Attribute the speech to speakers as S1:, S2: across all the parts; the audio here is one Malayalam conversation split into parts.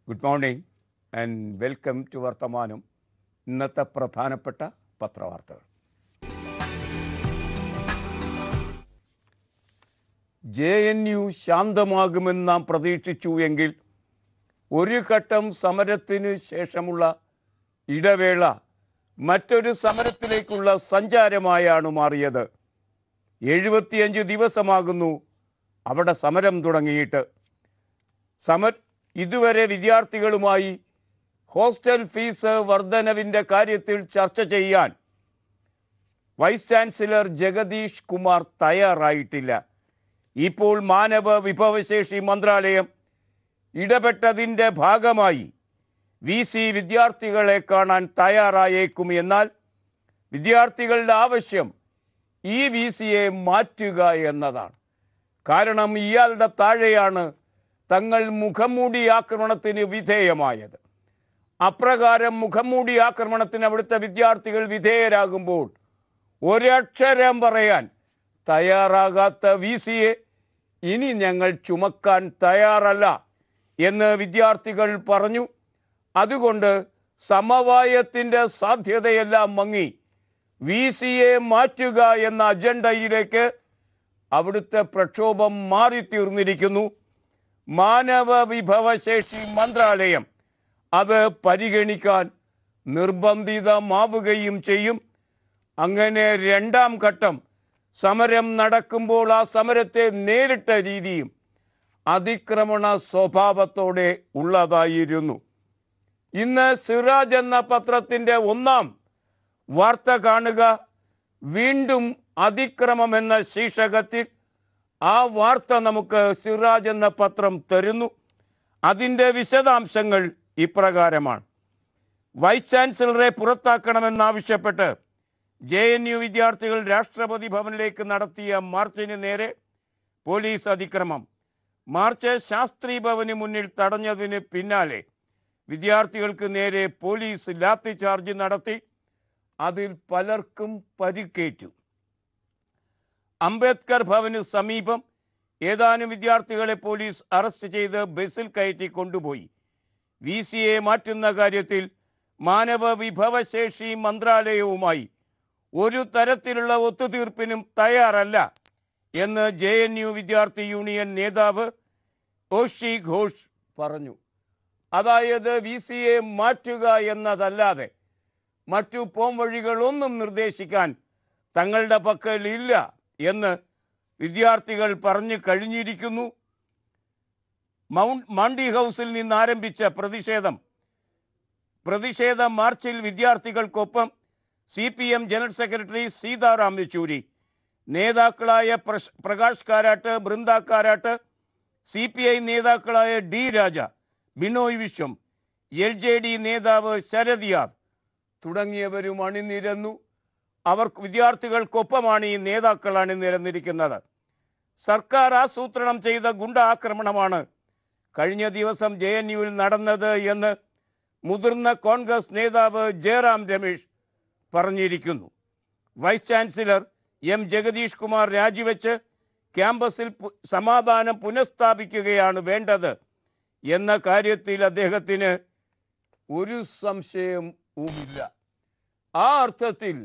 S1: good morning and welcome to വർത്തമാനം ഇന്നത്തെ പ്രധാനപ്പെട്ട പത്രവാർത്തകൾ ജെ എൻ യു ശാന്തമാകുമെന്ന് നാം പ്രതീക്ഷിച്ചു എങ്കിൽ ഒരു ഘട്ടം സമരത്തിന് ശേഷമുള്ള ഇടവേള മറ്റൊരു സമരത്തിലേക്കുള്ള സഞ്ചാരമായാണ് മാറിയത് എഴുപത്തിയഞ്ച് ദിവസമാകുന്നു അവിടെ സമരം തുടങ്ങിയിട്ട് സമർ ഇതുവരെ വിദ്യാർത്ഥികളുമായി ഹോസ്റ്റൽ ഫീസ് വർധനവിൻ്റെ കാര്യത്തിൽ ചർച്ച ചെയ്യാൻ വൈസ് ചാൻസലർ ജഗദീഷ് കുമാർ തയ്യാറായിട്ടില്ല ഇപ്പോൾ മാനവ വിഭവശേഷി മന്ത്രാലയം ഇടപെട്ടതിൻ്റെ ഭാഗമായി വി സി വിദ്യാർത്ഥികളെ കാണാൻ തയ്യാറായേക്കും എന്നാൽ വിദ്യാർത്ഥികളുടെ ആവശ്യം ഈ വി സിയെ മാറ്റുക എന്നതാണ് കാരണം ഇയാളുടെ താഴെയാണ് തങ്ങൾ മുഖംമൂടി ആക്രമണത്തിന് വിധേയമായത് അപ്രകാരം മുഖംമൂടി ആക്രമണത്തിന് അവിടുത്തെ വിദ്യാർത്ഥികൾ വിധേയരാകുമ്പോൾ ഒരക്ഷരം പറയാൻ തയ്യാറാകാത്ത വി സിയെ ഇനി ഞങ്ങൾ ചുമക്കാൻ തയ്യാറല്ല എന്ന് വിദ്യാർത്ഥികൾ പറഞ്ഞു അതുകൊണ്ട് സമവായത്തിൻ്റെ സാധ്യതയെല്ലാം മങ്ങി വി സിയെ മാറ്റുക എന്ന അജണ്ടയിലേക്ക് അവിടുത്തെ പ്രക്ഷോഭം മാറിത്തീർന്നിരിക്കുന്നു മാനവ വിഭവശേഷി മന്ത്രാലയം അത് പരിഗണിക്കാൻ നിർബന്ധിതമാവുകയും ചെയ്യും അങ്ങനെ രണ്ടാം ഘട്ടം സമരം നടക്കുമ്പോൾ ആ സമരത്തെ നേരിട്ട രീതിയും അതിക്രമണ സ്വഭാവത്തോടെ ഉള്ളതായിരുന്നു ഇന്ന് സിറാജ് എന്ന പത്രത്തിൻ്റെ ഒന്നാം വാർത്ത കാണുക വീണ്ടും അതിക്രമം എന്ന ശീർഷകത്തിൽ ആ വാർത്ത നമുക്ക് സിറാജ് എന്ന പത്രം തരുന്നു അതിൻ്റെ വിശദാംശങ്ങൾ ഇപ്രകാരമാണ് വൈസ് ചാൻസലറെ പുറത്താക്കണമെന്നാവശ്യപ്പെട്ട് ജെ എൻ യു വിദ്യാർത്ഥികൾ രാഷ്ട്രപതി ഭവനിലേക്ക് നടത്തിയ മാർച്ചിന് നേരെ പോലീസ് അതിക്രമം മാർച്ച് ശാസ്ത്രി ഭവന് മുന്നിൽ തടഞ്ഞതിന് പിന്നാലെ വിദ്യാർത്ഥികൾക്ക് നേരെ പോലീസ് ലാത്തി ചാർജ് നടത്തി അതിൽ പലർക്കും പരിക്കേറ്റു അംബേദ്കർ ഭവന് സമീപം ഏതാനും വിദ്യാർത്ഥികളെ പോലീസ് അറസ്റ്റ് ചെയ്ത് ബസ്സിൽ കയറ്റി കൊണ്ടുപോയി വി സിയെ മാറ്റുന്ന കാര്യത്തിൽ മാനവ വിഭവശേഷി മന്ത്രാലയവുമായി ഒരു തരത്തിലുള്ള ഒത്തുതീർപ്പിനും തയ്യാറല്ല എന്ന് ജെ എൻ യു വിദ്യാർത്ഥി യൂണിയൻ നേതാവ് ഓഷി ഘോഷ് പറഞ്ഞു അതായത് വി സിയെ മാറ്റുക എന്നതല്ലാതെ മറ്റു പോംവഴികളൊന്നും നിർദ്ദേശിക്കാൻ തങ്ങളുടെ പക്കൽ ഇല്ല എന്ന് വിദ്യാർത്ഥികൾ പറഞ്ഞു കഴിഞ്ഞിരിക്കുന്നു മൗണ്ട് മാണ്ടി ഹൗസിൽ നിന്ന് ആരംഭിച്ച പ്രതിഷേധം പ്രതിഷേധ മാർച്ചിൽ വിദ്യാർത്ഥികൾക്കൊപ്പം C P M general secretary Sitaram Yechury നേതാക്കളായ പ്രശ് Prakash Karat Brinda Karat C P I നേതാക്കളായ D Raja Binoy Viswam L J D നേതാവ് ശരദ് യാദ് തുടങ്ങിയവരും അണിനിരന്നു അവർ വിദ്യാർത്ഥികൾക്കൊപ്പമാണ് ഈ നേതാക്കൾ അണിനിരന്നിരിക്കുന്നത് സർക്കാർ ആസൂത്രണം ചെയ്ത ഗുണ്ട ആക്രമണമാണ് കഴിഞ്ഞ ദിവസം ജെ എൻ യുവിൽ നടന്നത് എന്ന് മുതിർന്ന കോൺഗ്രസ് നേതാവ് ജയറാം രമേശ് പറഞ്ഞിരിക്കുന്നു vice chancellor M Jagadish Kumar രാജിവെച്ച് ക്യാമ്പസിൽ പു- സമാധാനം പുനഃസ്ഥാപിക്കുകയാണ് വേണ്ടത് എന്ന കാര്യത്തിൽ അദ്ദേഹത്തിന് ഒരു സംശയവുമില്ല ആ അർത്ഥത്തിൽ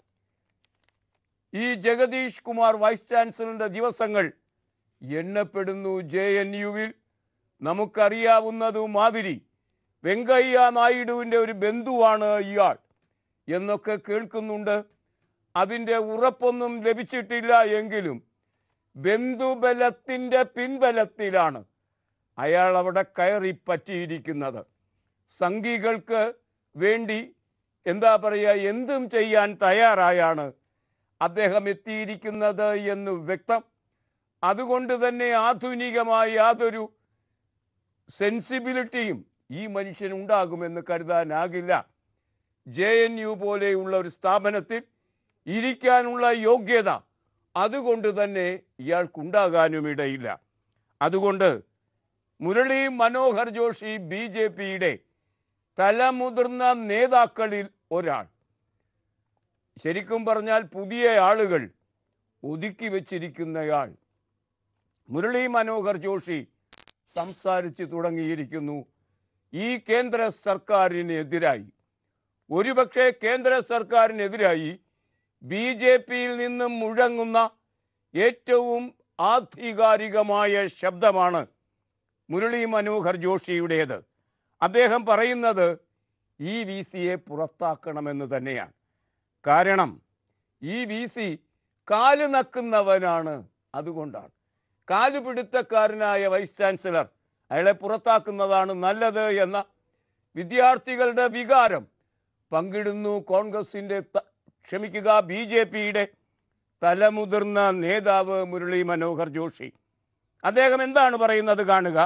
S1: ഈ ജഗദീഷ് കുമാർ വൈസ് ചാൻസലറിൻ്റെ ദിവസങ്ങൾ എണ്ണപ്പെടുന്നു ജെ എൻ യുവിൽ നമുക്കറിയാവുന്നത് മാതിരി വെങ്കയ്യ നായിഡുവിൻ്റെ ഒരു ബന്ധുവാണ് ഇയാൾ എന്നൊക്കെ കേൾക്കുന്നുണ്ട് അതിൻ്റെ ഉറപ്പൊന്നും ലഭിച്ചിട്ടില്ല എങ്കിലും ബന്ധുബലത്തിൻ്റെ പിൻബലത്തിലാണ് അയാൾ അവിടെ കയറി പറ്റിയിരിക്കുന്നത് സംഘികൾക്ക് വേണ്ടി എന്താ പറയുക എന്തും ചെയ്യാൻ തയ്യാറായാണ് അദ്ദേഹം എത്തിയിരിക്കുന്നത് എന്ന് വ്യക്തം അതുകൊണ്ട് തന്നെ ആധുനികമായ യാതൊരു സെൻസിബിലിറ്റിയും ഈ മനുഷ്യനുണ്ടാകുമെന്ന് കരുതാനാകില്ല ജെ എൻ യു പോലെയുള്ള ഒരു സ്ഥാപനത്തിൽ ഇരിക്കാനുള്ള യോഗ്യത അതുകൊണ്ട് തന്നെ ഇയാൾക്കുണ്ടാകാനും ഇടയില്ല അതുകൊണ്ട് മുരളി മനോഹർ ജോഷി ബി ജെ പിയുടെ തലമുതിർന്ന നേതാക്കളിൽ ഒരാൾ ശരിക്കും പറഞ്ഞാൽ പുതിയ ആളുകൾ ഒതുക്കി വച്ചിരിക്കുന്നയാൾ മുരളി മനോഹർ ജോഷി സംസാരിച്ചു തുടങ്ങിയിരിക്കുന്നു ഈ കേന്ദ്ര സർക്കാരിനെതിരായി ഒരുപക്ഷെ കേന്ദ്ര സർക്കാരിനെതിരായി ബി ജെ പിയിൽ നിന്നും മുഴങ്ങുന്ന ഏറ്റവും ആധികാരികമായ ശബ്ദമാണ് മുരളി മനോഹർ ജോഷിയുടേത് അദ്ദേഹം പറയുന്നത് ഈ വി സിയെ പുറത്താക്കണമെന്ന് തന്നെയാണ് കാരണം ഈ വി സി കാല് നക്കുന്നവനാണ് അതുകൊണ്ടാണ് കാലുപിടുത്തക്കാരനായ വൈസ് ചാൻസലർ അയാളെ പുറത്താക്കുന്നതാണ് നല്ലത് എന്ന വിദ്യാർത്ഥികളുടെ വികാരം പങ്കിടുന്നു കോൺഗ്രസിൻ്റെ ത- ക്ഷമിക്കുക ബി ജെ പിയുടെ തലമുതിർന്ന നേതാവ് മുരളി മനോഹർ ജോഷി അദ്ദേഹം എന്താണ് പറയുന്നത് കാണുക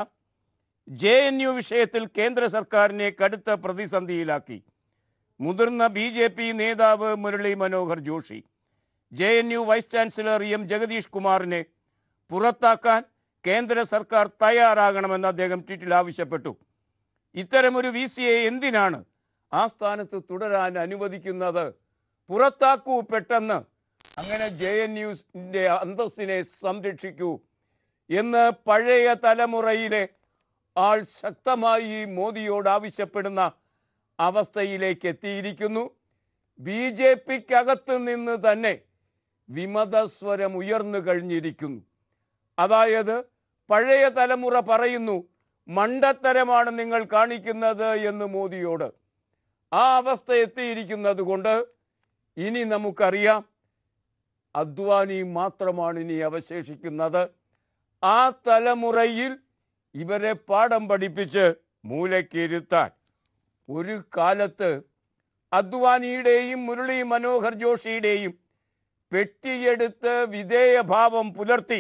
S1: ജെ എൻ യു വിഷയത്തിൽ കേന്ദ്ര സർക്കാരിനെ കടുത്ത പ്രതിസന്ധിയിലാക്കി മുതിർന്ന ബി ജെ പി നേതാവ് Murali Manohar Joshi J N U vice chancellor M Jagadish കുമാറിനെ പുറത്താക്കാൻ കേന്ദ്ര സർക്കാർ തയ്യാറാകണമെന്ന് അദ്ദേഹം ട്വീറ്റിൽ ആവശ്യപ്പെട്ടു ഇത്തരമൊരു വി സിയെ എന്തിനാണ് ആ സ്ഥാനത്ത് തുടരാൻ അനുവദിക്കുന്നത് പുറത്താക്കൂ പെട്ടെന്ന് അങ്ങനെ ജെ എൻ യുസിൻ്റെ അന്തസ്സിനെ സംരക്ഷിക്കൂ എന്ന് പഴയ തലമുറയിലെ ആൾ ശക്തമായി മോദിയോട് ആവശ്യപ്പെടുന്ന അവസ്ഥയിലേക്ക് എത്തിയിരിക്കുന്നു ബി ജെ പിക്കകത്ത് നിന്ന് തന്നെ വിമതസ്വരം ഉയർന്നു കഴിഞ്ഞിരിക്കുന്നു അതായത് പഴയ തലമുറ പറയുന്നു മണ്ടത്തരമാണ് നിങ്ങൾ കാണിക്കുന്നത് എന്ന് മോദിയോട് ആ അവസ്ഥ എത്തിയിരിക്കുന്നത് കൊണ്ട് ഇനി നമുക്കറിയാം അദ്വാനി മാത്രമാണ് ഇനി അവശേഷിക്കുന്നത് ആ തലമുറയിൽ ഇവരെ പാഠം പഠിപ്പിച്ച് മൂലക്കിരുത്താൻ ഒരു കാലത്ത് അദ്വാനിയുടെയും മുരളി മനോഹർ ജോഷിയുടെയും പെട്ടിയെടുത്ത് വിധേയഭാവം പുലർത്തി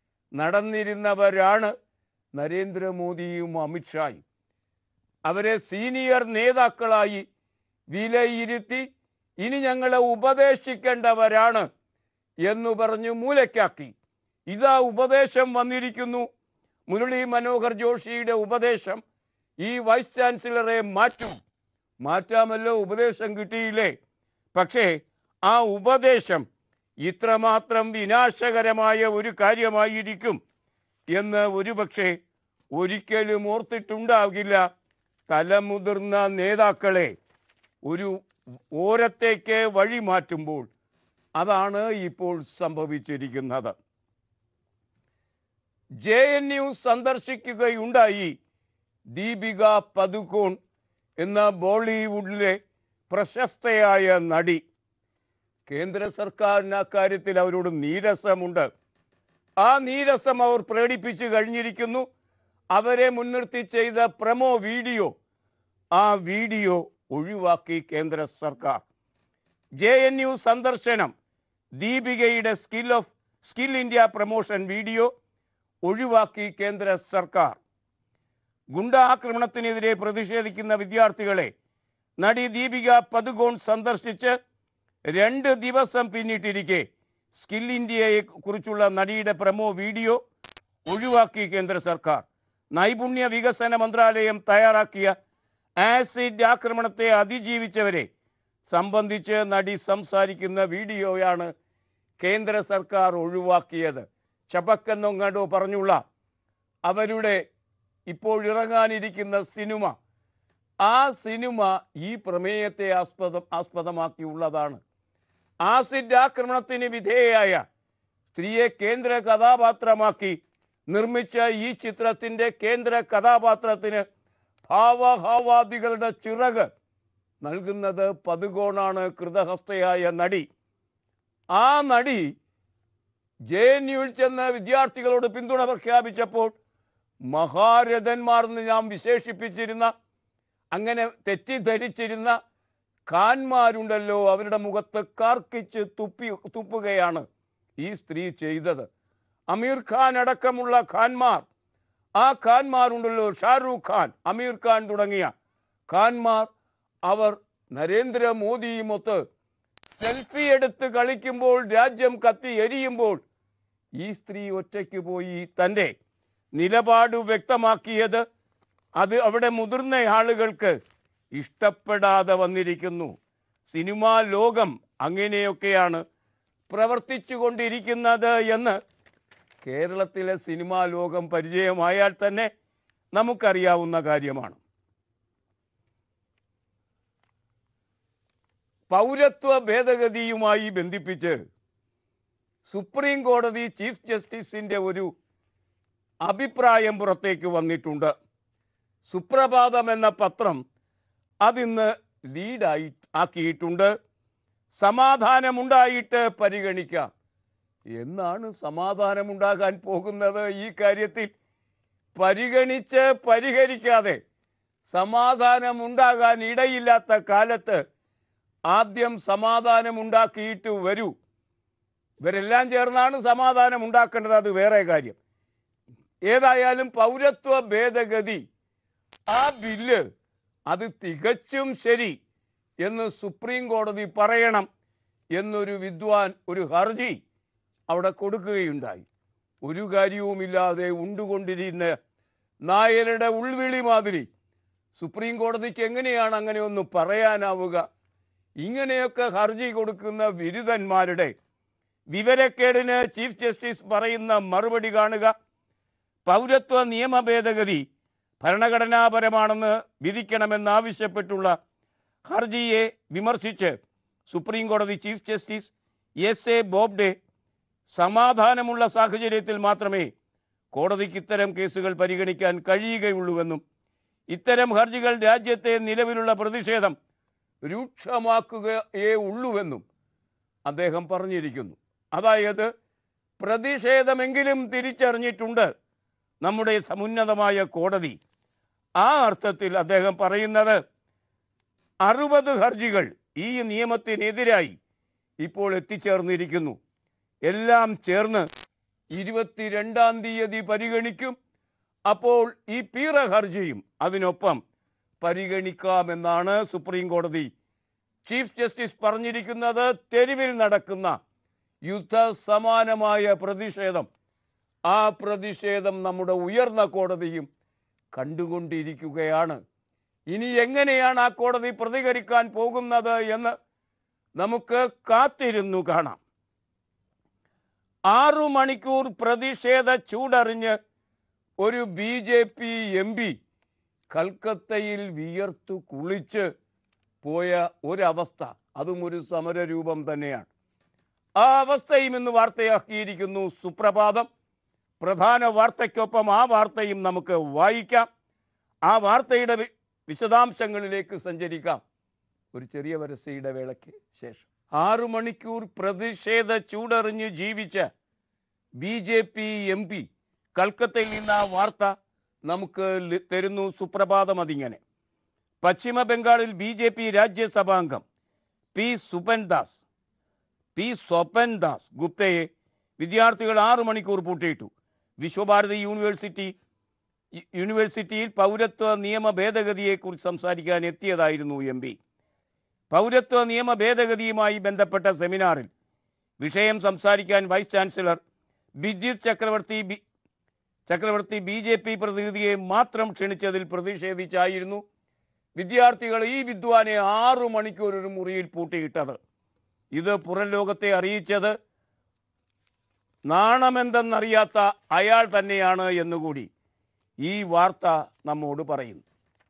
S1: നടന്നിരുന്നവരാണ് നരേന്ദ്രമോദിയും അമിത്ഷായും അവരെ സീനിയർ നേതാക്കളായി വിലയിരുത്തി ഇനി ഞങ്ങളെ ഉപദേശിക്കേണ്ടവരാണ് എന്ന് പറഞ്ഞു മൂലയ്ക്കാക്കി ഇതാ ഉപദേശം വന്നിരിക്കുന്നു മുരളി മനോഹർ ജോഷിയുടെ ഉപദേശം ഈ വൈസ് ചാൻസലറെ മാറ്റും മാറ്റാമല്ലോ ഉപദേശം കിട്ടിയില്ലേ പക്ഷേ ആ ഉപദേശം ഇത്രമാത്രം വിനാശകരമായ ഒരു കാര്യമായിരിക്കും എന്ന് ഒരുപക്ഷെ ഒരിക്കലും ഓർത്തിട്ടുണ്ടാകില്ല തലമുതിർന്ന നേതാക്കളെ ഒരു ഓരത്തേക്ക് വഴി മാറ്റുമ്പോൾ അതാണ് ഇപ്പോൾ സംഭവിച്ചിരിക്കുന്നത് ജെ എൻ യു സന്ദർശിക്കുകയുണ്ടായി ദീപിക പതുക്കോൺ എന്ന ബോളിവുഡിലെ പ്രശസ്തയായ നടി കേന്ദ്ര സർക്കാരിന് അക്കാര്യത്തിൽ അവരോട് നീരസമുണ്ട് ആ നീരസം അവർ പ്രകടിപ്പിച്ചു കഴിഞ്ഞിരിക്കുന്നു അവരെ മുൻനിർത്തി ചെയ്ത പ്രമോ വീഡിയോ ആ വീഡിയോ ഒഴിവാക്കി കേന്ദ്ര സർക്കാർ ജെ എൻ യു സന്ദർശനം ദീപികയുടെ skill of skill India promotion video ഒഴിവാക്കി കേന്ദ്ര സർക്കാർ ഗുണ്ടാക്രമണത്തിനെതിരെ പ്രതിഷേധിക്കുന്ന വിദ്യാർത്ഥികളെ നടി ദീപിക പതുകോൺ സന്ദർശിച്ച് രണ്ട് ദിവസം പിന്നിട്ടിരിക്കെ സ്കിൽ ഇന്ത്യയെ കുറിച്ചുള്ള നടിയുടെ പ്രമോ വീഡിയോ ഒഴിവാക്കി കേന്ദ്ര സർക്കാർ നൈപുണ്യ വികസന മന്ത്രാലയം തയ്യാറാക്കിയ ആസിഡ് ആക്രമണത്തെ അതിജീവിച്ചവരെ സംബന്ധിച്ച് നടി സംസാരിക്കുന്ന വീഡിയോയാണ് കേന്ദ്ര സർക്കാർ ഒഴിവാക്കിയത് ചപക്കെന്നൊങ്ങാണ്ടോ പറഞ്ഞുള്ള അവരുടെ ഇപ്പോൾ ഇറങ്ങാനിരിക്കുന്ന സിനിമ ആ സിനിമ ഈ പ്രമേയത്തെ ആസ്പദം ആസ്പദമാക്കിയുള്ളതാണ് ആസിഡ് ആക്രമണത്തിന് വിധേയയായ സ്ത്രീയെ കേന്ദ്ര കഥാപാത്രമാക്കി നിർമ്മിച്ച ഈ ചിത്രത്തിൻ്റെ കേന്ദ്ര കഥാപാത്രത്തിന് ഭാവഹാവാദികളുടെ ചിറക് നൽകുന്നത് പതുകോണാണ് കൃതഹസ്തയായ നടി ആ നടി ജെ എൻ യുവിൽ ചെന്ന് വിദ്യാർത്ഥികളോട് പിന്തുണ പ്രഖ്യാപിച്ചപ്പോൾ മഹാരഥന്മാർ എന്ന് നാം വിശേഷിപ്പിച്ചിരുന്ന അങ്ങനെ തെറ്റിദ്ധരിച്ചിരുന്ന ഖാൻമാരുണ്ടല്ലോ അവരുടെ മുഖത്ത് കാർക്കിച്ച് തുപ്പി തുപ്പുകയാണ് ഈ സ്ത്രീ ചെയ്തത് അമീർ ഖാൻ അടക്കമുള്ള ഖാൻമാർ ആ ഖാൻമാരുണ്ടല്ലോ ഷാറൂഖ് ഖാൻ അമീർ ഖാൻ തുടങ്ങിയ ഖാൻമാർ അവർ നരേന്ദ്രമോദിയുമൊത്ത് സെൽഫി എടുത്ത് കളിക്കുമ്പോൾ രാജ്യം കത്തി എരിയുമ്പോൾ ഈ സ്ത്രീ ഒറ്റയ്ക്ക് പോയി തൻ്റെ നിലപാട് വ്യക്തമാക്കിയത് അത് അവിടെ മുതിർന്ന ആളുകൾക്ക് ഇഷ്ടപ്പെടാതെ വന്നിരിക്കുന്നു സിനിമാ ലോകം അങ്ങനെയൊക്കെയാണ് പ്രവർത്തിച്ചു കൊണ്ടിരിക്കുന്നത് എന്ന് കേരളത്തിലെ സിനിമാ ലോകം പരിചയമായാൽ തന്നെ നമുക്കറിയാവുന്ന കാര്യമാണ് പൗരത്വ ഭേദഗതിയുമായി ബന്ധിപ്പിച്ച് സുപ്രീം കോടതി ചീഫ് ജസ്റ്റിസിൻ്റെ ഒരു അഭിപ്രായം പുറത്തേക്ക് വന്നിട്ടുണ്ട് സുപ്രഭാതം എന്ന പത്രം അതിന്ന് ലീഡായി ആക്കിയിട്ടുണ്ട് സമാധാനമുണ്ടായിട്ട് പരിഗണിക്കാം എന്നാണ് സമാധാനമുണ്ടാകാൻ പോകുന്നത് ഈ കാര്യത്തിൽ പരിഗണിച്ച് പരിഹരിക്കാതെ സമാധാനമുണ്ടാകാൻ ഇടയില്ലാത്ത കാലത്ത് ആദ്യം സമാധാനമുണ്ടാക്കിയിട്ട് വരൂ ഇവരെല്ലാം ചേർന്നാണ് സമാധാനം ഉണ്ടാക്കേണ്ടത് അത് വേറെ കാര്യം ഏതായാലും പൗരത്വ ഭേദഗതി ആ ബില്ല് അത് തികച്ചും ശരി എന്ന് സുപ്രീം കോടതി പറയണം എന്നൊരു വിദ്വാൻ ഒരു ഹർജി അവിടെ കൊടുക്കുകയുണ്ടായി ഒരു കാര്യവുമില്ലാതെ ഉണ്ടുകൊണ്ടിരുന്ന നായരുടെ ഉൾവിളി മാതിരി സുപ്രീം കോടതിക്ക് എങ്ങനെയാണ് അങ്ങനെ ഒന്ന് പറയാനാവുക ഇങ്ങനെയൊക്കെ ഹർജി കൊടുക്കുന്ന ബിരുദന്മാരുടെ വിവരക്കേടിന് ചീഫ് ജസ്റ്റിസ് പറയുന്ന മറുപടി കാണുക പൗരത്വ നിയമ ഭേദഗതി ഭരണഘടനാപരമാണെന്ന് വിധിക്കണമെന്നാവശ്യപ്പെട്ടുള്ള ഹർജിയെ വിമർശിച്ച് സുപ്രീം കോടതി chief justice S A Bobde സമാധാനമുള്ള സാഹചര്യത്തിൽ മാത്രമേ കോടതിക്ക് ഇത്തരം കേസുകൾ പരിഗണിക്കാൻ കഴിയുകയുള്ളൂവെന്നും ഇത്തരം ഹർജികൾ രാജ്യത്തെ നിലവിലുള്ള പ്രതിഷേധം രൂക്ഷമാക്കുകയേ ഉള്ളൂവെന്നും അദ്ദേഹം പറഞ്ഞിരിക്കുന്നു അതായത് പ്രതിഷേധമെങ്കിലും തിരിച്ചറിഞ്ഞിട്ടുണ്ട് നമ്മുടെ സമുന്നതമായ കോടതി ആ അർത്ഥത്തിൽ അദ്ദേഹം പറയുന്നത് അറുപത് ഹർജികൾ ഈ നിയമത്തിനെതിരായി ഇപ്പോൾ എത്തിച്ചേർന്നിരിക്കുന്നു എല്ലാം ചേർന്ന് ഇരുപത്തിരണ്ടാം തീയതി പരിഗണിക്കും അപ്പോൾ ഈ പീറ ഹർജിയും അതിനൊപ്പം പരിഗണിക്കാമെന്നാണ് സുപ്രീം കോടതി ചീഫ് ജസ്റ്റിസ് പറഞ്ഞിരിക്കുന്നത് തെരുവിൽ നടക്കുന്ന യുദ്ധ സമാനമായ പ്രതിഷേധം ആ പ്രതിഷേധം നമ്മുടെ ഉയർന്ന കോടതിയും കണ്ടുകൊണ്ടിരിക്കുകയാണ് ഇനി എങ്ങനെയാണ് ആ കോടതി പ്രതികരിക്കാൻ പോകുന്നത് എന്ന് നമുക്ക് കാത്തിരുന്നു കാണാം ആറു മണിക്കൂർ പ്രതിഷേധ ചൂടറിഞ്ഞ് ഒരു B J P M P കൽക്കത്തയിൽ വിയർത്തു കുളിച്ച് പോയ ഒരവസ്ഥ അതും ഒരു സമരരൂപം തന്നെയാണ് ആ അവസ്ഥയും ഇന്ന് വാർത്തയാക്കിയിരിക്കുന്നു സുപ്രഭാതം പ്രധാന വാർത്തയ്ക്കൊപ്പം ആ വാർത്തയും നമുക്ക് വായിക്കാം ആ വാർത്തയുടെ വി- വിശദാംശങ്ങളിലേക്ക് സഞ്ചരിക്കാം ഒരു ചെറിയ വരസയുടെ വേളയ്ക്ക് ശേഷം ആറു മണിക്കൂർ പ്രതിഷേധ ചൂടറിഞ്ഞ് ജീവിച്ച B J P M P കൽക്കത്തയിൽ നിന്ന് ആ വാർത്ത നമുക്ക് ല- തരുന്നു സുപ്രഭാതം അതിങ്ങനെ പശ്ചിമ ബംഗാളിൽ ബി ജെ പി രാജ്യസഭാംഗം പി സുപൻ ദാസ് പി സ്വപൻ ദാസ് ഗുപ്തയെ വിദ്യാർത്ഥികൾ ആറു മണിക്കൂർ പൂട്ടിയിട്ടു വിശ്വഭാരതി യൂണിവേഴ്സിറ്റി യു- യൂണിവേഴ്സിറ്റിയിൽ പൗരത്വ നിയമ ഭേദഗതിയെക്കുറിച്ച് സംസാരിക്കാൻ എത്തിയതായിരുന്നു എം പി പൗരത്വ നിയമ ഭേദഗതിയുമായി ബന്ധപ്പെട്ട സെമിനാറിൽ വിഷയം സംസാരിക്കാൻ വൈസ് ചാൻസലർ ബിജിത് ചക്രവർത്തി ബി ചക്രവർത്തി ബി ജെ പി പ്രതിനിധിയെ മാത്രം ക്ഷണിച്ചതിൽ പ്രതിഷേധിച്ചായിരുന്നു വിദ്യാർത്ഥികൾ ഈ വിദ്വാനെ ആറു മണിക്കൂർ ഒരു മുറിയിൽ പൂട്ടിയിട്ടത് ഇത് പുറം ലോകത്തെ അറിയിച്ചത് നാണമെന്തെന്നറിയാത്ത അയാൾ തന്നെയാണ് എന്നുകൂടി ഈ വാർത്ത നമ്മോട് പറയുന്നു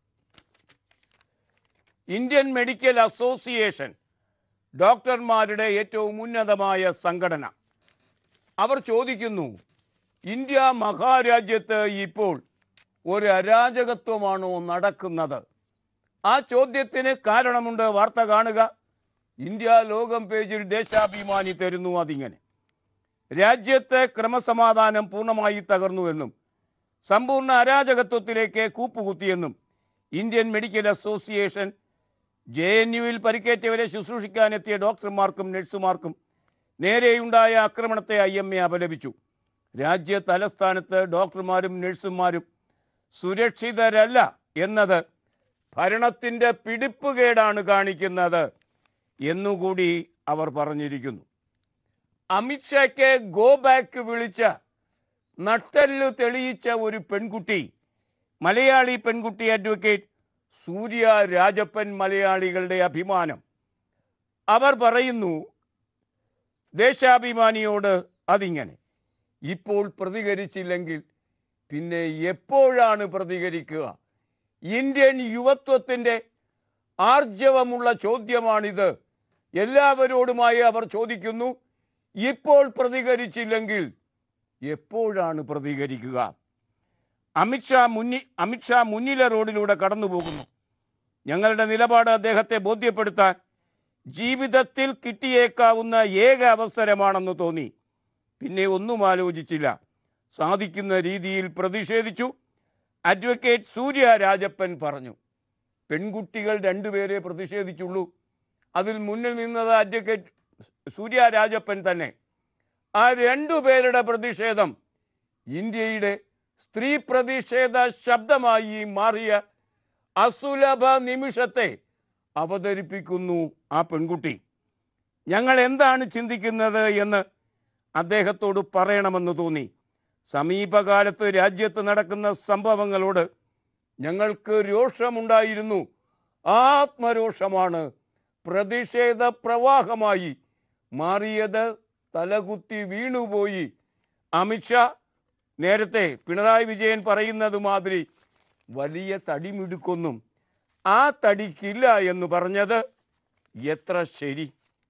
S1: ഇന്ത്യൻ മെഡിക്കൽ അസോസിയേഷൻ ഡോക്ടർമാരുടെ ഏറ്റവും ഉന്നതമായ സംഘടന അവർ ചോദിക്കുന്നു ഇന്ത്യ മഹാരാജ്യത്ത് ഇപ്പോൾ ഒരു അരാജകത്വമാണോ നടക്കുന്നത് ആ ചോദ്യത്തിന് കാരണമുണ്ട് വാർത്ത കാണുക ഇന്ത്യ ലോകം പേജിൽ ദേശാഭിമാനി തരുന്നു അതിങ്ങനെ രാജ്യത്തെ ക്രമസമാധാനം പൂർണ്ണമായി തകർന്നുവെന്നും സമ്പൂർണ്ണ അരാജകത്വത്തിലേക്ക് കൂപ്പുകുത്തിയെന്നും Indian medical association J N യുവിൽ പരിക്കേറ്റവരെ ശുശ്രൂഷിക്കാനെത്തിയ ഡോക്ടർമാർക്കും നഴ്സുമാർക്കും നേരെയുണ്ടായ ആക്രമണത്തെ ഐ എം എ അപലപിച്ചു രാജ്യ തലസ്ഥാനത്ത് ഡോക്ടർമാരും നഴ്സുമാരും സുരക്ഷിതരല്ല എന്നത് ഭരണത്തിൻ്റെ പിടിപ്പുകേടാണ് കാണിക്കുന്നത് എന്നുകൂടി അവർ പറഞ്ഞിരിക്കുന്നു അമിത്ഷായ്ക്ക് ഗോ ബാക്ക് വിളിച്ച നട്ടെല്ലു തെളിയിച്ച ഒരു പെൺകുട്ടി മലയാളി പെൺകുട്ടി അഡ്വക്കേറ്റ് സൂര്യ രാജപ്പൻ മലയാളികളുടെ അഭിമാനം അവർ പറയുന്നു ദേശാഭിമാനിയോട് അതിങ്ങനെ ഇപ്പോൾ പ്രതികരിച്ചില്ലെങ്കിൽ പിന്നെ എപ്പോഴാണ് പ്രതികരിക്കുക ഇന്ത്യൻ യുവത്വത്തിൻ്റെ ആർജവമുള്ള ചോദ്യമാണിത് എല്ലാവരോടുമായി അവർ ചോദിക്കുന്നു ഇപ്പോൾ പ്രതികരിച്ചില്ലെങ്കിൽ എപ്പോഴാണ് പ്രതികരിക്കുക അമിത്ഷാ മുന്നി അമിത്ഷാ മുന്നിലെ റോഡിലൂടെ കടന്നു പോകുന്നു ഞങ്ങളുടെ നിലപാട് അദ്ദേഹത്തെ ബോധ്യപ്പെടുത്താൻ ജീവിതത്തിൽ കിട്ടിയേക്കാവുന്ന ഏക അവസരമാണെന്ന് തോന്നി പിന്നെ ഒന്നും ആലോചിച്ചില്ല സാധിക്കുന്ന രീതിയിൽ പ്രതിഷേധിച്ചു അഡ്വക്കേറ്റ് സൂര്യ രാജപ്പൻ പറഞ്ഞു പെൺകുട്ടികൾ രണ്ടുപേരെ പ്രതിഷേധിച്ചുള്ളൂ അതിൽ മുന്നിൽ നിന്നത് അഡ്വക്കേറ്റ് സൂര്യ രാജപ്പൻ തന്നെ ആ രണ്ടുപേരുടെ പ്രതിഷേധം ഇന്ത്യയുടെ സ്ത്രീ പ്രതിഷേധ ശബ്ദമായി മാറിയ അസുലഭ നിമിഷത്തെ അവതരിപ്പിക്കുന്നു ആ പെൺകുട്ടി ഞങ്ങൾ എന്താണ് ചിന്തിക്കുന്നത് എന്ന് അദ്ദേഹത്തോട് പറയണമെന്ന് തോന്നി സമീപകാലത്ത് രാജ്യത്ത് നടക്കുന്ന സംഭവങ്ങളോട് ഞങ്ങൾക്ക് രോഷമുണ്ടായിരുന്നു ആത്മരോഷമാണ് പ്രതിഷേധ പ്രവാഹമായി മാറിയത് തലകുത്തി വീണുപോയി അമിത്ഷാ നേരത്തെ പിണറായി വിജയൻ പറയുന്നത് മാതിരി വലിയ തടിമിടുക്കൊന്നും ആ തടിക്കില്ല എന്ന് പറഞ്ഞത് എത്ര ശരി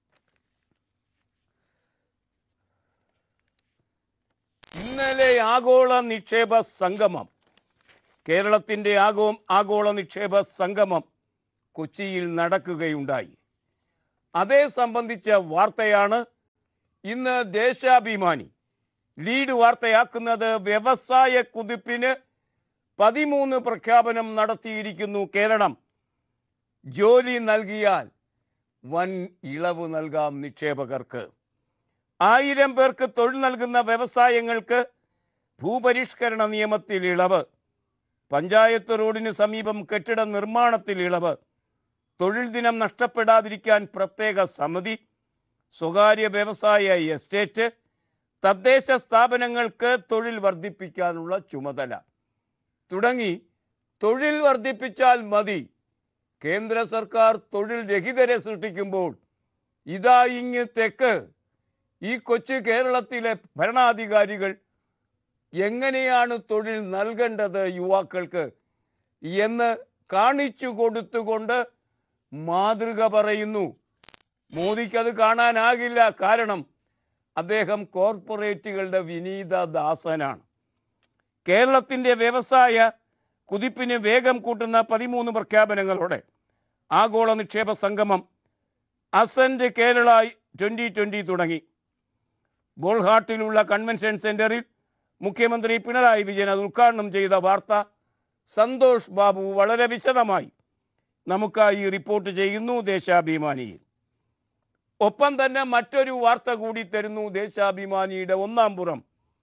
S1: ഇന്നലെ ആഗോള നിക്ഷേപ സംഗമം കേരളത്തിൻ്റെ ആഗോ ആഗോള നിക്ഷേപ സംഗമം കൊച്ചിയിൽ നടക്കുകയുണ്ടായി അതേ സംബന്ധിച്ച വാർത്തയാണ് ഇന്ന് ദേശാഭിമാനി ലീഡ് വാർത്തയാക്കുന്നത് വ്യവസായ കുതിപ്പിന് പതിമൂന്ന് പ്രഖ്യാപനം നടത്തിയിരിക്കുന്നു കേരളം ജോലി നൽകിയാൽ വൻ ഇളവ് നൽകാം നിക്ഷേപകർക്ക് ആയിരം പേർക്ക് തൊഴിൽ നൽകുന്ന വ്യവസായങ്ങൾക്ക് ഭൂപരിഷ്കരണ നിയമത്തിൽ ഇളവ് പഞ്ചായത്ത് റോഡിന് സമീപം കെട്ടിട നിർമ്മാണത്തിൽ ഇളവ് തൊഴിൽ ദിനം നഷ്ടപ്പെടാതിരിക്കാൻ പ്രത്യേക സമിതി സ്വകാര്യ വ്യവസായ എസ്റ്റേറ്റ് തദ്ദേശ സ്ഥാപനങ്ങൾക്ക് തൊഴിൽ വർദ്ധിപ്പിക്കാനുള്ള ചുമതല തുടങ്ങി തൊഴിൽ വർദ്ധിപ്പിച്ചാൽ മതി കേന്ദ്ര സർക്കാർ തൊഴിൽ രഹിതരെ സൃഷ്ടിക്കുമ്പോൾ ഇതാ ഇങ്ങ് തെക്ക് ഈ കൊച്ചു കേരളത്തിലെ ഭരണാധികാരികൾ എങ്ങനെയാണ് തൊഴിൽ നൽകേണ്ടത് യുവാക്കൾക്ക് എന്ന് കാണിച്ചു കൊടുത്തുകൊണ്ട് മാതൃക പറയുന്നു മോദിക്ക് അത് കാണാനാകില്ല കാരണം അദ്ദേഹം കോർപ്പറേറ്റുകളുടെ വിനീത ദാസനാണ് കേരളത്തിൻ്റെ വ്യവസായ കുതിപ്പിന് വേഗം കൂട്ടുന്ന പതിമൂന്ന് പ്രഖ്യാപനങ്ങളോടെ ആഗോള നിക്ഷേപ സംഗമം അസന്റ് കേരള ട്വൻ്റി ട്വൻ്റി തുടങ്ങി ബോൾഹാട്ടിലുള്ള കൺവെൻഷൻ സെൻറ്ററിൽ മുഖ്യമന്ത്രി പിണറായി വിജയൻ അത് ഉദ്ഘാടനം ചെയ്ത വാർത്ത സന്തോഷ് ബാബു വളരെ വിശദമായി നമുക്കായി റിപ്പോർട്ട് ചെയ്യുന്നു ദേശാഭിമാനിയിൽ ഒപ്പം തന്നെ മറ്റൊരു വാർത്ത കൂടി തരുന്നു ദേശാഭിമാനിയുടെ ഒന്നാം പുറം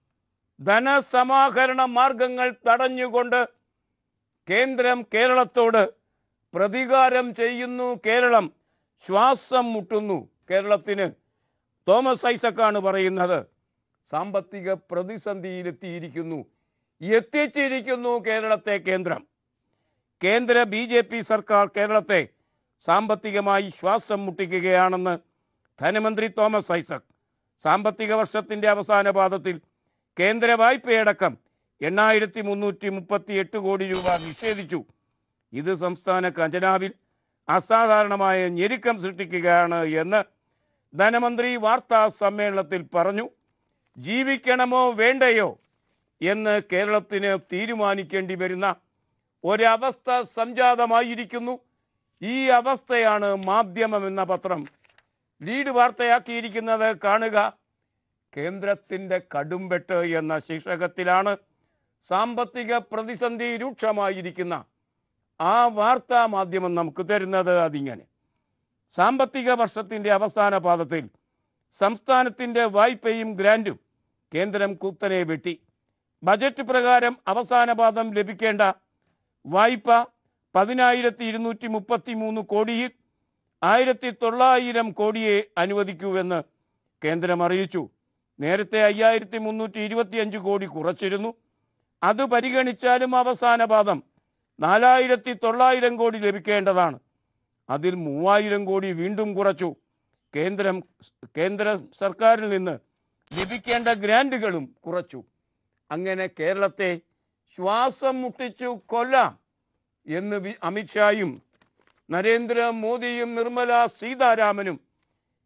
S1: ധനസമാഹരണ മാർഗങ്ങൾ തടഞ്ഞുകൊണ്ട് കേന്ദ്രം കേരളത്തോട് പ്രതികാരം ചെയ്യുന്നു കേരളം ശ്വാസം മുട്ടുന്നു കേരളത്തിന് തോമസ് ഐസക്കാണ് പറയുന്നത് സാമ്പത്തിക പ്രതിസന്ധിയിലെത്തിയിരിക്കുന്നു എത്തിച്ചിരിക്കുന്നു കേരളത്തെ കേന്ദ്രം കേന്ദ്ര ബി ജെ പി സർക്കാർ കേരളത്തെ സാമ്പത്തികമായി ശ്വാസം മുട്ടിക്കുകയാണെന്ന് ധനമന്ത്രി തോമസ് ഐസക് സാമ്പത്തിക വർഷത്തിൻ്റെ അവസാന പാദത്തിൽ കേന്ദ്ര വായ്പയടക്കം എണ്ണായിരത്തി മുന്നൂറ്റി മുപ്പത്തി എട്ട് കോടി രൂപ നിഷേധിച്ചു ഇത് സംസ്ഥാന ഖജനാവിൽ അസാധാരണമായ ഞെരുക്കം സൃഷ്ടിക്കുകയാണ് എന്ന് ധനമന്ത്രി വാർത്താ സമ്മേളനത്തിൽ പറഞ്ഞു ജീവിക്കണമോ വേണ്ടയോ എന്ന് കേരളത്തിന് തീരുമാനിക്കേണ്ടി വരുന്ന ഒരവസ്ഥ സംജാതമായിരിക്കുന്നു ഈ അവസ്ഥയാണ് മാധ്യമം എന്ന പത്രം ലീഡ് വാർത്തയാക്കിയിരിക്കുന്നത് കാണുക കേന്ദ്രത്തിൻ്റെ കടുംപെട്ട് എന്ന ശീർഷകത്തിലാണ് സാമ്പത്തിക പ്രതിസന്ധി രൂക്ഷമായിരിക്കുന്ന ആ വാർത്താ മാധ്യമം നമുക്ക് തരുന്നത് അതിങ്ങനെ സാമ്പത്തിക വർഷത്തിൻ്റെ അവസാന പാദത്തിൽ സംസ്ഥാനത്തിൻ്റെ വായ്പയും ഗ്രാൻറ്റും കേന്ദ്രം കുത്തനെ വെട്ടി ബജറ്റ് പ്രകാരം അവസാന പാദം ലഭിക്കേണ്ട വായ്പ പതിനായിരത്തി ഇരുന്നൂറ്റി മുപ്പത്തി മൂന്ന് കോടിയിൽ ആയിരത്തി തൊള്ളായിരം കോടിയെ അനുവദിക്കൂവെന്ന് കേന്ദ്രം അറിയിച്ചു നേരത്തെ അയ്യായിരത്തി മുന്നൂറ്റി ഇരുപത്തിയഞ്ച് കോടി കുറച്ചിരുന്നു അത് പരിഗണിച്ചാലും അവസാന പാദം നാലായിരത്തി തൊള്ളായിരം കോടി ലഭിക്കേണ്ടതാണ് അതിൽ മൂവായിരം കോടി വീണ്ടും കുറച്ചു കേന്ദ്രം കേന്ദ്ര സർക്കാരിൽ നിന്ന് ലഭിക്കേണ്ട ഗ്രാൻറ്റുകളും കുറച്ചു അങ്ങനെ കേരളത്തെ ശ്വാസം മുട്ടിച്ചു കൊല്ലാം എന്ന് വി- അമിത്ഷായും നരേന്ദ്രമോദിയും നിർമ്മല സീതാരാമനും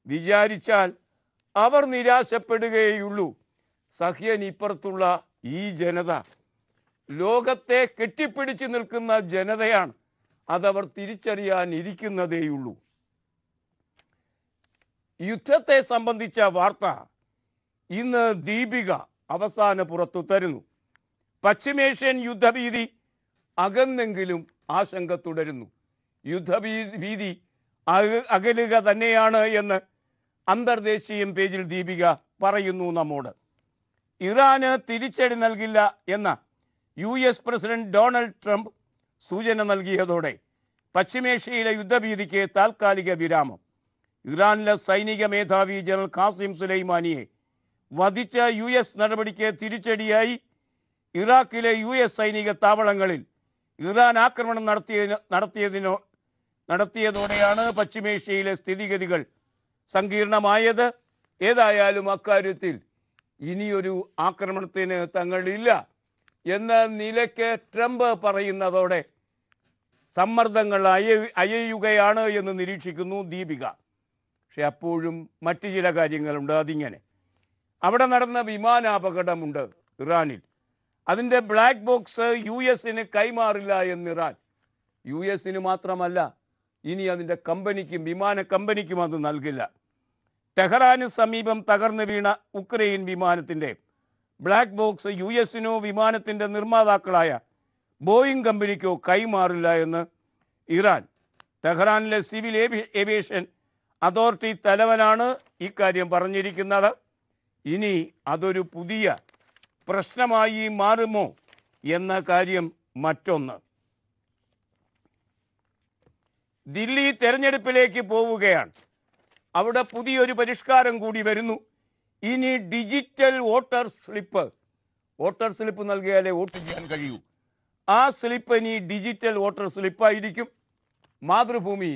S1: വിചാരിച്ചാൽ അവർ നിരാശപ്പെടുകയുള്ളൂ സഹ്യൻ ഇപ്പുറത്തുള്ള ഈ ജനത ലോകത്തെ കെട്ടിപ്പിടിച്ചു നിൽക്കുന്ന ജനതയാണ് അതവർ തിരിച്ചറിയാൻ ഇരിക്കുന്നതേയുള്ളൂ യുദ്ധത്തെ സംബന്ധിച്ച വാർത്ത ഇന്ന് ദീപിക അവസാന പുറത്തു തരുന്നു പശ്ചിമേഷ്യൻ യുദ്ധഭീതി അകന്നെങ്കിലും ആശങ്ക തുടരുന്നു യുദ്ധഭീ ഭീതി അക- അകലുക തന്നെയാണ് എന്ന് അന്തർദേശീയം പേജിൽ ദീപിക പറയുന്നു നമ്മോട് ഇറാന് തിരിച്ചടി നൽകില്ല എന്ന U S president Donald Trump സൂചന നൽകിയതോടെ പശ്ചിമേഷ്യയിലെ യുദ്ധഭീതിക്ക് താൽക്കാലിക വിരാമം ഇറാനിലെ സൈനിക മേധാവി ജനറൽ ഖാസിം സുലൈമാനിയെ വധിച്ച യു എസ് നടപടിക്ക് തിരിച്ചടിയായി ഇറാഖിലെ യു എസ് സൈനിക താവളങ്ങളിൽ ഇറാൻ ആക്രമണം നടത്തിയതിന് നടത്തിയതിനോ നടത്തിയതോടെയാണ് പശ്ചിമേഷ്യയിലെ സ്ഥിതിഗതികൾ സങ്കീർണമായത് ഏതായാലും അക്കാര്യത്തിൽ ഇനിയൊരു ആക്രമണത്തിന് തങ്ങളില്ല എന്ന നിലയ്ക്ക് ട്രംപ് പറയുന്നതോടെ സമ്മർദ്ദങ്ങൾ അയ അയയുകയാണ് എന്ന് നിരീക്ഷിക്കുന്നു ദീപിക പക്ഷെ അപ്പോഴും മറ്റു ചില കാര്യങ്ങളുണ്ട് അതിങ്ങനെ അവിടെ നടന്ന വിമാനാപകടമുണ്ട് ഇറാനിൽ അതിൻ്റെ ബ്ലാക്ക് ബോക്സ് യു എസിന് കൈമാറില്ല എന്ന് ഇറാൻ യു എസിന് മാത്രമല്ല ഇനി അതിൻ്റെ കമ്പനിക്കും വിമാന കമ്പനിക്കും അത് നൽകില്ല ടെഹ്റാന് സമീപം തകർന്നു വീണ ഉക്രൈൻ വിമാനത്തിൻ്റെ ബ്ലാക്ക് ബോക്സ് യു എസിനോ വിമാനത്തിൻ്റെ നിർമ്മാതാക്കളായ ബോയിങ് കമ്പനിക്കോ കൈമാറില്ല എന്ന് ഇറാൻ ടെഹ്റാനിലെ സിവിൽ ഏവി ഏവിയേഷൻ അതോറിറ്റി തലവനാണ് ഇക്കാര്യം പറഞ്ഞിരിക്കുന്നത് ഇനി അതൊരു പുതിയ പ്രശ്നമായി മാറുമോ എന്ന കാര്യം മറ്റൊന്ന് ദില്ലി തെരഞ്ഞെടുപ്പിലേക്ക് പോവുകയാണ് അവിടെ പുതിയൊരു പരിഷ്കാരം കൂടി വരുന്നു ഇനി digital voter slip voter slip നൽകിയാലേ വോട്ട് ചെയ്യാൻ കഴിയൂ ആ സ്ലിപ്പ് ഇനി ഡിജിറ്റൽ വോട്ടർ സ്ലിപ്പായിരിക്കും മാതൃഭൂമി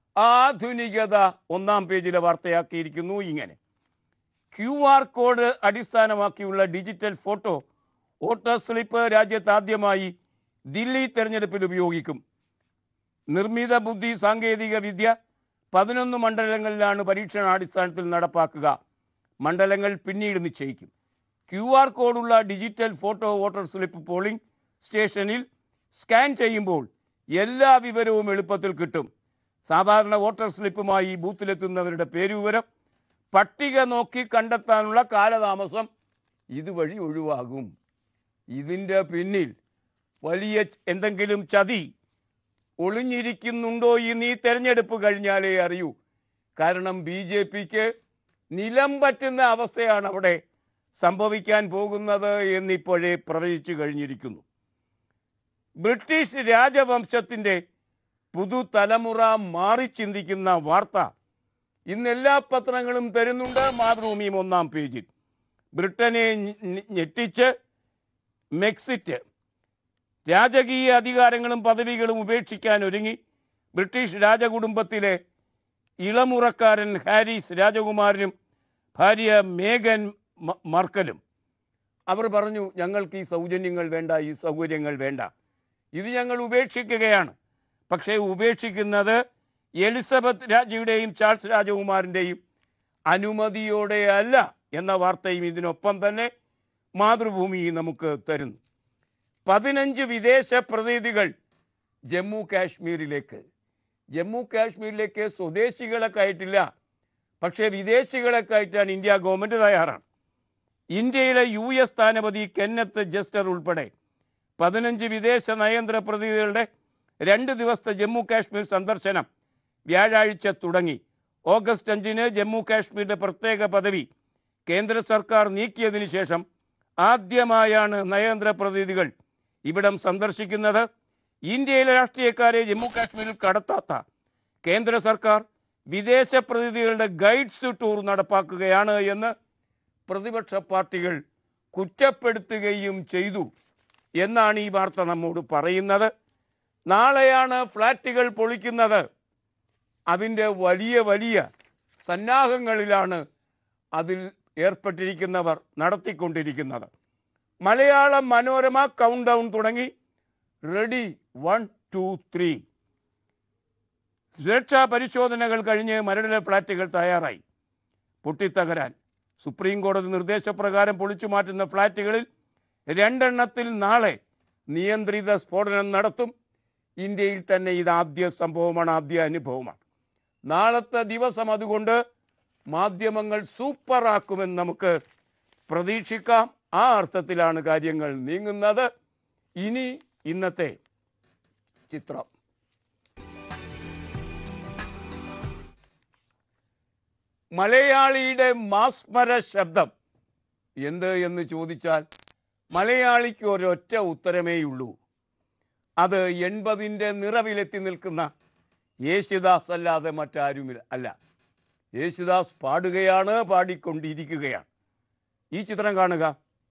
S1: ആധുനികത ഒന്നാം പേജിലെ വാർത്തയാക്കിയിരിക്കുന്നു ഇങ്ങനെ ക്യു ആർ കോഡ് അടിസ്ഥാനമാക്കിയുള്ള ഡിജിറ്റൽ ഫോട്ടോ വോട്ടർ സ്ലിപ്പ് രാജ്യത്ത് ആദ്യമായി ദില്ലി തെരഞ്ഞെടുപ്പിൽ ഉപയോഗിക്കും നിർമ്മിത ബുദ്ധി സാങ്കേതിക വിദ്യ പതിനൊന്ന് മണ്ഡലങ്ങളിലാണ് പരീക്ഷണാടിസ്ഥാനത്തിൽ നടപ്പാക്കുക മണ്ഡലങ്ങൾ പിന്നീട് നിശ്ചയിക്കും ക്യു ആർ കോഡുള്ള digital photo voter slip polling സ്റ്റേഷനിൽ സ്കാൻ ചെയ്യുമ്പോൾ എല്ലാ വിവരവും എളുപ്പത്തിൽ കിട്ടും സാധാരണ വോട്ടർ സ്ലിപ്പുമായി ബൂത്തിലെത്തുന്നവരുടെ പേരുവിവരം പട്ടിക നോക്കി കണ്ടെത്താനുള്ള കാലതാമസം ഇതുവഴി ഒഴിവാകും ഇതിൻ്റെ പിന്നിൽ വലിയ ച- എന്തെങ്കിലും ചതി ഒളിഞ്ഞിരിക്കുന്നുണ്ടോ എന്ന് ഈ തെരഞ്ഞെടുപ്പ് കഴിഞ്ഞാലേ അറിയൂ കാരണം ബി ജെ പിക്ക് നിലം പറ്റുന്ന അവസ്ഥയാണ് അവിടെ സംഭവിക്കാൻ പോകുന്നത് എന്നിപ്പോഴേ പ്രവചിച്ചു കഴിഞ്ഞിരിക്കുന്നു ബ്രിട്ടീഷ് രാജവംശത്തിൻ്റെ പുതുതലമുറ മാറി ചിന്തിക്കുന്ന വാർത്ത ഇന്ന് എല്ലാ പത്രങ്ങളും തരുന്നുണ്ട് മാതൃഭൂമിയും ഒന്നാം പേജിൽ ബ്രിട്ടനെ ഞെ- ഞെ- ഞെട്ടിച്ച് മെക്സിറ്റ് രാജകീയ അധികാരങ്ങളും പദവികളും ഉപേക്ഷിക്കാൻ ഒരുങ്ങി ബ്രിട്ടീഷ് രാജകുടുംബത്തിലെ ഇളമുറക്കാരൻ ഹാരിസ് രാജകുമാരനും ഭാര്യ മേഗൻ മ- മർക്കലും അവർ പറഞ്ഞു ഞങ്ങൾക്ക് ഈ സൗജന്യങ്ങൾ വേണ്ട ഈ സൗകര്യങ്ങൾ വേണ്ട ഇത് ഞങ്ങൾ ഉപേക്ഷിക്കുകയാണ് പക്ഷേ ഉപേക്ഷിക്കുന്നത് എലിസബത്ത് രാജയുടെയും ചാൾസ് രാജകുമാരൻ്റെയും അനുമതിയോടെ അല്ല എന്ന വാർത്തയും ഇതിനൊപ്പം തന്നെ മാതൃഭൂമി നമുക്ക് തരുന്നു പതിനഞ്ച് വിദേശ പ്രതിനിധികൾ ജമ്മു കാശ്മീരിലേക്ക് ജമ്മു കാശ്മീരിലേക്ക് സ്വദേശികളെ കയറ്റില്ല പക്ഷേ വിദേശികളെ കയറ്റാൻ ഇന്ത്യ ഗവൺമെൻറ് തയ്യാറാണ് ഇന്ത്യയിലെ യു എസ് സ്ഥാനപതി കെന്നത്ത് ജസ്റ്റർ ഉൾപ്പെടെ പതിനഞ്ച് വിദേശ നയതന്ത്ര പ്രതിനിധികളുടെ രണ്ട് ദിവസത്തെ ജമ്മു കാശ്മീർ സന്ദർശനം വ്യാഴാഴ്ച തുടങ്ങി ഓഗസ്റ്റ് അഞ്ചിന് ജമ്മു കാശ്മീരിൻ്റെ പ്രത്യേക പദവി കേന്ദ്ര സർക്കാർ നീക്കിയതിനു ശേഷം ആദ്യമായാണ് നയതന്ത്ര പ്രതിനിധികൾ ഇവിടം സന്ദർശിക്കുന്നത് ഇന്ത്യയിലെ രാഷ്ട്രീയക്കാരെ ജമ്മു കാശ്മീരിൽ കടത്താത്ത കേന്ദ്ര സർക്കാർ വിദേശ പ്രതിനിധികളുടെ ഗൈഡ്സ് ടൂർ നടപ്പാക്കുകയാണ് എന്ന് പ്രതിപക്ഷ പാർട്ടികൾ കുറ്റപ്പെടുത്തുകയും ചെയ്തു എന്നാണ് ഈ വാർത്ത നമ്മോട് പറയുന്നത് നാളെയാണ് ഫ്ലാറ്റുകൾ പൊളിക്കുന്നത് അതിൻ്റെ വലിയ വലിയ സന്നാഹങ്ങളിലാണ് അതിൽ ഏർപ്പെട്ടിരിക്കുന്നവർ നടത്തിക്കൊണ്ടിരിക്കുന്നത് മലയാളം മനോരമ കൗണ്ട് ഡൗൺ തുടങ്ങി റെഡി വൺ ടു ത്രീ സുരക്ഷാ പരിശോധനകൾ കഴിഞ്ഞ് മരടിലെ ഫ്ലാറ്റുകൾ തയ്യാറായി പൊട്ടിത്തകരാൻ സുപ്രീം കോടതി നിർദ്ദേശപ്രകാരം പൊളിച്ചു മാറ്റുന്ന ഫ്ളാറ്റുകളിൽ രണ്ടെണ്ണത്തിൽ നാളെ നിയന്ത്രിത സ്ഫോടനം നടത്തും ഇന്ത്യയിൽ തന്നെ ഇത് ആദ്യ സംഭവമാണ് ആദ്യ അനുഭവമാണ് നാളത്തെ ദിവസം അതുകൊണ്ട് മാധ്യമങ്ങൾ സൂപ്പറാക്കുമെന്ന് നമുക്ക് പ്രതീക്ഷിക്കാം ആ അർത്ഥത്തിലാണ് കാര്യങ്ങൾ നീങ്ങുന്നത് ഇനി ഇന്നത്തെ ചിത്രം മലയാളിയുടെ മാസ്മര ശബ്ദം എന്ത് എന്ന് ചോദിച്ചാൽ മലയാളിക്ക് ഒരൊറ്റ ഉത്തരമേയുള്ളൂ അത് എൺപതിൻ്റെ നിറവിലെത്തി നിൽക്കുന്ന യേശുദാസ് അല്ലാതെ മറ്റാരുമില്ല അല്ല യേശുദാസ് പാടുകയാണ് പാടിക്കൊണ്ടിരിക്കുകയാണ് ഈ ചിത്രം കാണുക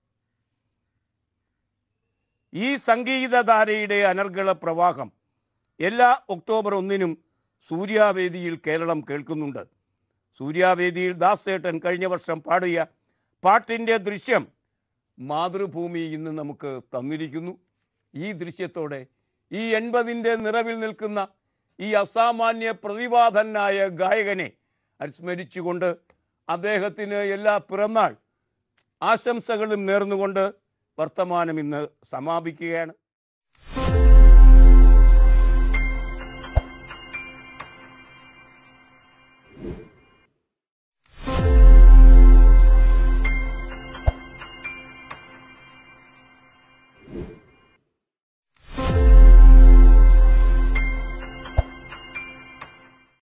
S1: ഈ സംഗീതധാരയുടെ അനർഗള പ്രവാഹം എല്ലാ ഒക്ടോബർ ഒന്നിനും സൂര്യാവേദിയിൽ കേരളം കേൾക്കുന്നുണ്ട് സൂര്യാവേദിയിൽ ദാസേട്ടൻ കഴിഞ്ഞ വർഷം പാടിയ പാട്ടിൻ്റെ ദൃശ്യം മാതൃഭൂമി ഇന്ന് നമുക്ക് തന്നിരിക്കുന്നു ഈ ദൃശ്യത്തോടെ ഈ എൺപതിൻ്റെ നിറവിൽ നിൽക്കുന്ന ഈ അസാമാന്യ പ്രതിഭാധനായ ഗായകനെ അനുസ്മരിച്ചുകൊണ്ട് അദ്ദേഹത്തിന് എല്ലാ പിറന്നാൾ ആശംസകളും നേർന്നുകൊണ്ട് വർത്തമാനം ഇന്ന് സമാപിക്കുകയാണ്